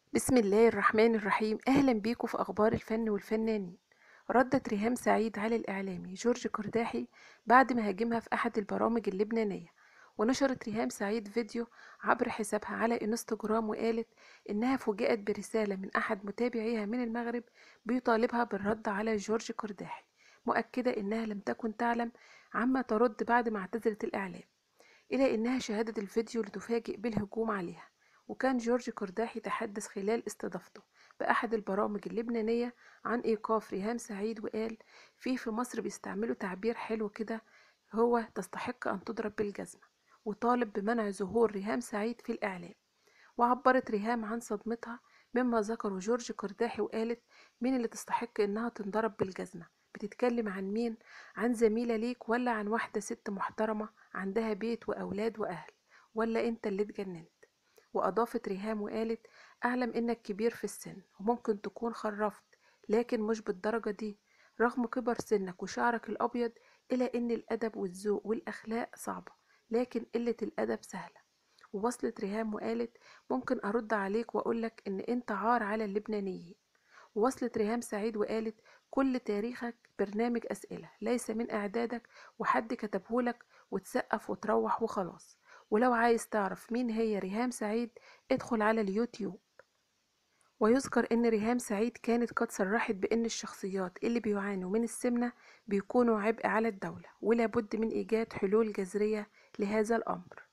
بسم الله الرحمن الرحيم أهلا بيكم في أخبار الفن والفنانين ردت ريهام سعيد على الإعلامي جورج قرداحي بعد ما هاجمها في أحد البرامج اللبنانية ونشرت ريهام سعيد فيديو عبر حسابها على انستجرام وقالت إنها فوجئت برسالة من أحد متابعيها من المغرب بيطالبها بالرد على جورج قرداحي مؤكدة إنها لم تكن تعلم عما ترد بعد ما اعتزلت الإعلام إلى إنها شاهدت الفيديو لتفاجئ بالهجوم عليها وكان جورج قرداحي تحدث خلال استضافته بأحد البرامج اللبنانية عن إيقاف ريهام سعيد وقال في في مصر بيستعملوا تعبير حلو كده هو تستحق أن تضرب بالجزمة وطالب بمنع ظهور ريهام سعيد في الإعلام وعبرت ريهام عن صدمتها مما ذكره جورج قرداحي وقالت مين اللي تستحق إنها تنضرب بالجزمة بتتكلم عن مين عن زميلة ليك ولا عن واحدة ست محترمة عندها بيت وأولاد وأهل ولا أنت اللي اتجننت وأضافت ريهام وقالت أعلم إنك كبير في السن وممكن تكون خرفت لكن مش بالدرجة دي رغم كبر سنك وشعرك الأبيض إلا إن الأدب والذوق والأخلاق صعبة لكن قلة الأدب سهلة ووصلت ريهام وقالت ممكن أرد عليك وأقولك إن أنت عار على اللبنانيين ووصلت ريهام سعيد وقالت كل تاريخك برنامج أسئلة ليس من إعدادك وحد كتبهولك وتسقف وتروح وخلاص ولو عايز تعرف مين هي ريهام سعيد ادخل على اليوتيوب ويذكر ان ريهام سعيد كانت قد صرحت بان الشخصيات اللي بيعانوا من السمنة بيكونوا عبء على الدولة ولا بد من ايجاد حلول جذرية لهذا الامر